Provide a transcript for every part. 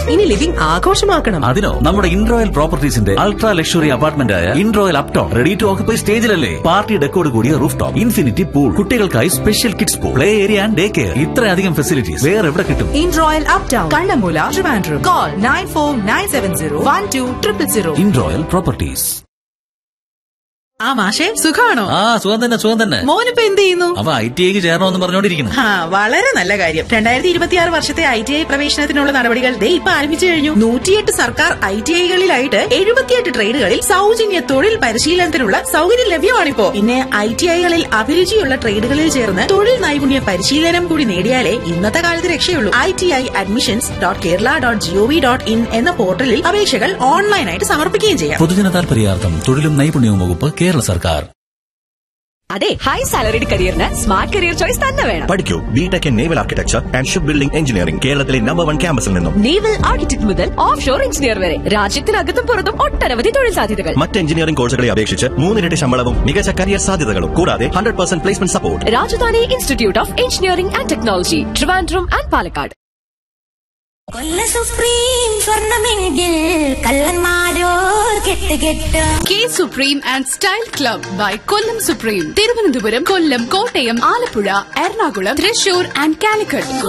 ഇനി ലിവിംഗ് ആഘോഷമാക്കണം അതിനോ നമ്മുടെ ഇൻറോയൽ പ്രോപ്പർട്ടീസിന്റെ അൾട്രാ ലക്ഷറി അപ്പാർട്ട്മെന്റ് ആയ In Royal Uptown ready to occupy സ്റ്റേജിലല്ലേ പാർട്ടി ഡെക്കോട് കൂടിയ റൂഫ് ടോപ്പ് ഇൻഫിനിറ്റി പൂൾ കുട്ടികൾക്കായി special kids pool play area and day care ഇത്രയധികം ഫെസിലിറ്റീസ് വേറെ എവിടെ കിട്ടും In Royal Up Town Kannammoola Trivandrum call nine four nine seven zero one two triple zero In Royal Properties ആ മാഷെ സുഖാണോ ആ സുഖം തന്നെ സുഖം തന്നെ മോനിപ്പോ എന്ത് ചെയ്യുന്നു അവ ഐ ടി ഐക്ക് ചേരണമെന്ന് പറഞ്ഞോണ്ടിരിക്കുന്നു ആ വളരെ നല്ല കാര്യം രണ്ടായിരത്തി ഇരുപത്തിയാറ് വർഷത്തെ ഐ ടി ഐ പ്രവേശനത്തിനുള്ള നടപടികൾ ദേ ഇപ്പൊ ആരംഭിച്ചു കഴിഞ്ഞു നൂറ്റിയെട്ട് സർക്കാർ ഐ ടി ഐകളിലായിട്ട് എഴുപത്തിയെട്ട് ട്രേഡുകളിൽ സൗജന്യ തൊഴിൽ പരിശീലനത്തിനുള്ള സൗകര്യം ലഭ്യമാണിപ്പോ പിന്നെ ഐ ടി ഐകളിൽ അഭിരുചിയുള്ള ട്രേഡുകളിൽ ചേർന്ന് തൊഴിൽ നൈപുണ്യ പരിശീലനം കൂടി നേടിയാലേ ഇന്നത്തെ കാലത്ത് രക്ഷയുള്ളൂ I T I admissions dot Kerala dot G O V dot in എന്ന പോർട്ടലിൽ അപേക്ഷകൾ ഓൺലൈനായിട്ട് സമർപ്പിക്കുകയും ചെയ്യാം പൊതുജന താൽപര്യാർത്ഥം തൊഴിലും നൈപുണ്യവും വകുപ്പ് കേരള സർക്കാർ അതെ ഹൈ സാലറിഡ് കരിയറിന് സ്മാർട്ട് കരിയർ ചോയ്സ് തന്നെ വേണം പഠിക്കൂ B Tech in naval architecture and ship building engineering കേരളത്തിലെ നമ്പർ വൺ ക്യാമ്പസിൽ നിന്നും നേവൽ ആർക്കിടെക്ട് മുതൽ ഓഫ് ഷോർ എഞ്ചിനീയർ വരെ രാജ്യത്തിനകത്തും പുറത്തും ഒട്ടനവധി തൊഴിൽ സാധ്യതകൾ മറ്റ് എഞ്ചിനീയറിംഗ് കോഴ്സുകളെ അപേക്ഷിച്ച് മൂന്നിരട്ടി ശമ്പളവും മികച്ച കരിയർ സാധ്യതകളും കൂടാതെ hundred percent placement support Rajadhani institute of engineering and technology Trivandrum and Palakkad കൊല്ല സുപ്രീം സ്വർണമെങ്കിൽ കള്ളന്മാരോർ കെട്ട് കെട്ട് K supreme and style club by Kollam supreme Thiruvananthapuram Kollam Kottayam Alappuzha Ernakulam Thrissur and Calicut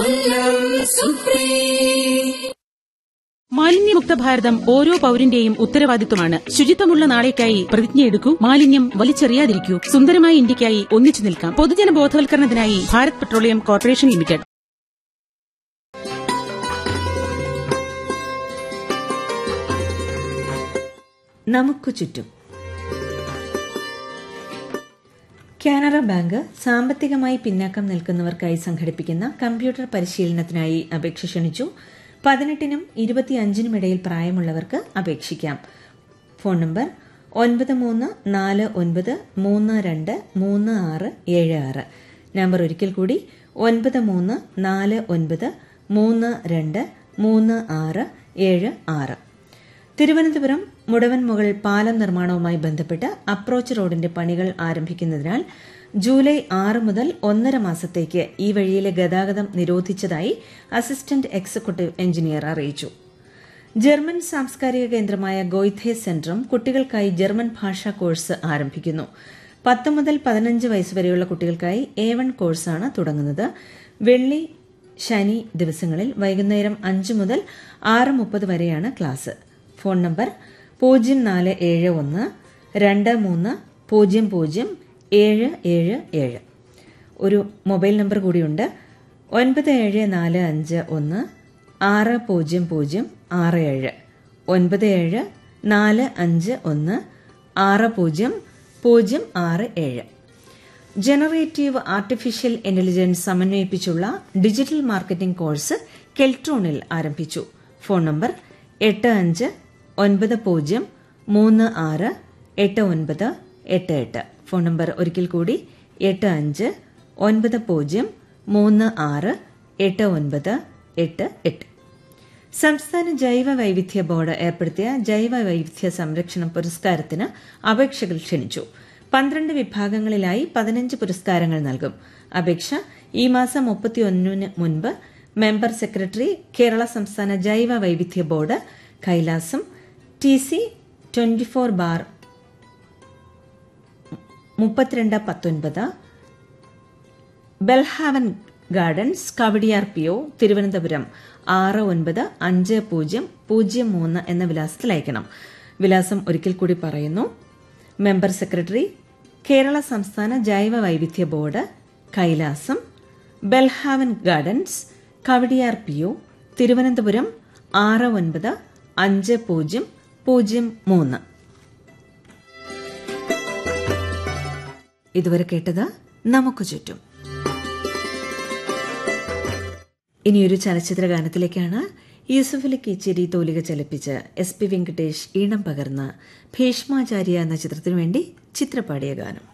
മാലിന്യമുക്ത ഭാരതം ഓരോ പൌരന്റെയും ഉത്തരവാദിത്വമാണ് ശുചിത്വമുള്ള നാളേക്കായി പ്രതിജ്ഞയെടുക്കൂ മാലിന്യം വലിച്ചെറിയാതിരിക്കൂ സുന്ദരമായ ഇന്ത്യക്കായി ഒന്നിച്ചു നിൽക്കാം പൊതുജന ബോധവൽക്കരണത്തിനായി ഭാരത് പെട്രോളിയം കോർപ്പറേഷൻ ലിമിറ്റഡ് നമുക്ക് ചുറ്റും കാനറ ബാങ്ക് സാമ്പത്തികമായി പിന്നാക്കം നിൽക്കുന്നവർക്കായി സംഘടിപ്പിക്കുന്ന കമ്പ്യൂട്ടർ പരിശീലനത്തിനായി അപേക്ഷ ക്ഷണിച്ചു പതിനെട്ടിനും ഇരുപത്തിയഞ്ചിനും ഇടയിൽ പ്രായമുള്ളവർക്ക് അപേക്ഷിക്കാം ഫോൺ നമ്പർ ഒൻപത് മൂന്ന് നാല് ഒൻപത് മൂന്ന് രണ്ട് മൂന്ന് ആറ് ഏഴ് ആറ് നമ്പർ ഒരിക്കൽ കൂടി ഒൻപത് മൂന്ന് നാല് ഒൻപത് മൂന്ന് രണ്ട് മൂന്ന് ആറ് ഏഴ് ആറ് തിരുവനന്തപുരം മുടവൻമുകൾ പാലം നിർമ്മാണവുമായി ബന്ധപ്പെട്ട് അപ്രോച്ച് റോഡിന്റെ പണികൾ ആരംഭിക്കുന്നതിനാൽ ജൂലൈ ആറ് മുതൽ ഒന്നര മാസത്തേക്ക് ഈ വഴിയിലെ ഗതാഗതം നിരോധിച്ചതായി അസിസ്റ്റന്റ് എക്സിക്യൂട്ടീവ് എഞ്ചിനീയർ അറിയിച്ചു ജർമ്മൻ സാംസ്കാരിക കേന്ദ്രമായ ഗോയ്ഥെ സെന്ററും കുട്ടികൾക്കായി ജർമ്മൻ ഭാഷാ കോഴ്സ് ആരംഭിക്കുന്നു പത്ത് മുതൽ പതിനഞ്ച് വയസ്സുവരെയുള്ള കുട്ടികൾക്കായി എ വൺ കോഴ്സാണ് തുടങ്ങുന്നത് വെള്ളി ശനി ദിവസങ്ങളിൽ വൈകുന്നേരം അഞ്ച് മുതൽ ആറ് മുപ്പത് വരെയാണ് ക്ലാസ് ഫോൺ നമ്പർ പൂജ്യം നാല് ഏഴ് ഒന്ന് രണ്ട് മൂന്ന് പൂജ്യം പൂജ്യം ഏഴ് ഏഴ് ഏഴ് ഒരു മൊബൈൽ നമ്പർ കൂടിയുണ്ട് ഒൻപത് ഏഴ് നാല് അഞ്ച് ഒന്ന് ആറ് പൂജ്യം പൂജ്യം ആറ് ഏഴ് ഒൻപത് ഏഴ് നാല് അഞ്ച് ഒന്ന് ആറ് പൂജ്യം പൂജ്യം ആറ് ഏഴ് ജനറേറ്റീവ് ആർട്ടിഫിഷ്യൽ ഇന്റലിജൻസ് സമന്വയിപ്പിച്ചുള്ള ഡിജിറ്റൽ മാർക്കറ്റിംഗ് കോഴ്സ് കെൽട്രോണിൽ ആരംഭിച്ചു ഫോൺ നമ്പർ എട്ട് അഞ്ച് ഒൻപത് പൂജ്യം മൂന്ന് ആറ് എട്ട് ഒൻപത് എട്ട് എട്ട് ഫോൺ നമ്പർ ഒരിക്കൽ കൂടി എട്ട് അഞ്ച് ഒൻപത് പൂജ്യം മൂന്ന് ആറ് എട്ട് ഒൻപത് എട്ട് എട്ട് സംസ്ഥാന ജൈവ വൈവിധ്യ ബോർഡ് ഏർപ്പെടുത്തിയ ജൈവ വൈവിധ്യ സംരക്ഷണ പുരസ്കാരത്തിന് അപേക്ഷകൾ ക്ഷണിച്ചു പന്ത്രണ്ട് വിഭാഗങ്ങളിലായി പതിനഞ്ച് പുരസ്കാരങ്ങൾ നൽകും അപേക്ഷ ഈ മാസം മുപ്പത്തിയൊന്നിന് മുൻപ് മെമ്പർ സെക്രട്ടറി കേരള സംസ്ഥാന ജൈവ വൈവിധ്യ board Kailasam T C twenty four bar മുപ്പത്തിരണ്ട് പത്തൊൻപത് Belhaven Gardens Kowdiar P O Thiruvananthapuram ആറ് ഒൻപത് അഞ്ച് പൂജ്യം പൂജ്യം മൂന്ന് എന്ന വിലാസത്തിൽ അയക്കണം വിലാസം ഒരിക്കൽ കൂടി പറയുന്നു മെമ്പർ സെക്രട്ടറി കേരള സംസ്ഥാന ജൈവ വൈവിധ്യ board Kailasam Belhaven Gardens Kowdiar P O Thiruvananthapuram ആറ് ഒൻപത് അഞ്ച് പൂജ്യം പൂജ്യം മൂന്ന് ഇതുവരെ കേട്ടത് നമുക്ക് ചുറ്റും ഇനിയൊരു ചലച്ചിത്ര ഗാനത്തിലേക്കാണ് യൂസഫലി കീച്ചേരി തോലിക ചലിപ്പിച്ച് എസ് പി വെങ്കടേഷ് ഈണം പകർന്ന ഭീഷ്മാചാര്യ എന്ന ചിത്രത്തിനു വേണ്ടി ചിത്രപാടിയ ഗാനം